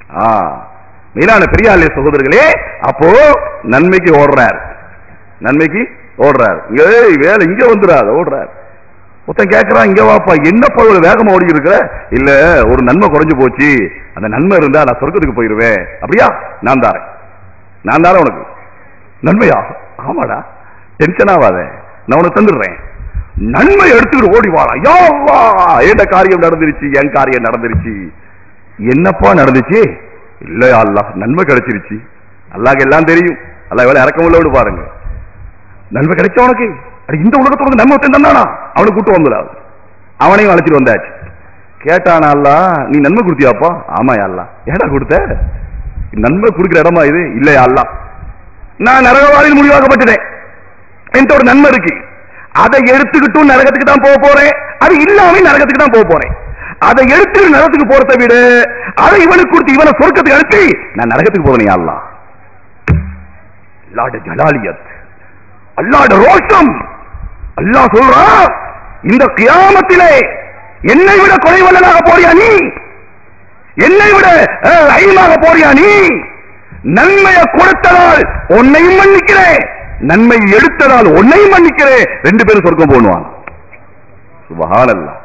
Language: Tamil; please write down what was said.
ஆ மீனான பெரியாலே சகோதரர்களே அப்போ நன்மைக்கு ஓடுறார் நன்மைக்கு ஓடுறார் இங்க ஏய், வேலை இங்க வந்துடாத ஓடுறார் ஒருத்தன் கேட்கறான் இங்க வாப்பா என்னப்பா இவ்வளவு வேகமா ஓடி இருக்கிற இல்ல ஒரு நன்மை குறைஞ்சு போச்சு அந்த நன்மை இருந்தா நான் சொர்க்கத்துக்கு போயிருவேன் அப்படியா நான் தாரேன் நான் தாரேன் உனக்கு நன்மையா ஆமாடா டென்ஷன் ஆகாத நான் உனக்கு தந்துடுறேன் நன்மை எடுத்துக்கிட்டு ஓடி வாடா யா அல்லாஹ், என்ன காரியம் நடந்துருச்சு என் காரியம் நடந்துருச்சு என்னப்பா நடந்துச்சு இல்லையா அல்லாஹ் நன்மை கிடைச்சிருச்சு அல்லாஹ் எல்லாம் தெரியும் அல்லாஹ் எவ்வளவு இறக்கமுள்ளோடு பாருங்க நன்மை கிடைச்ச உனக்கு அட இந்த உலகத்துல உனக்கு நன்மை ஒருத்தன் தந்தானா அவனை கூட்டு வந்துடா அவனையும் அழைச்சிட்டு வந்தாச்சு கேட்டானா அல்லா நீ நன்மை கொடுத்தியாப்பா ஆமாயா அல்லா ஏடா கொடுத்த நன்மை கொடுக்கிற இடமா இது இல்லையா அல்லா நான் நரகவாதியில் முடிவாக்கப்பட்டுட்டேன் என்கிட்ட ஒரு நன்மை இருக்கு அதை எடுத்துக்கிட்டும் நரகத்துக்கு தான் போக போறேன் அது இல்லாம நரகத்துக்கு தான் போக போறேன் அதை எடுத்து நரகத்துக்கு போறதை விட அதை இவனுக்கு கொடுத்து இவனை சொர்க்கத்துக்கு அனுப்பி நான் நரகத்துக்கு போறேன் அல்லா அல்லாட ஜலாலியத் அல்லாட ரோஷம் அல்லாஹ் சொல்றான் இந்த கியாமத்திலே என்னை விட குறைவல்லனாக போறியா நீ என்னை விட அஹ், ஐயமாக போறியா நீ நன்மையை கொடுத்ததால் உன்னையும் மன்னிக்கிறேன் நன்மை எடுத்ததால் உன்னையும் மன்னிக்கிறேன் ரெண்டு பேரும் சொர்க்கம் போடுவான் சுபஹானல்லாஹ்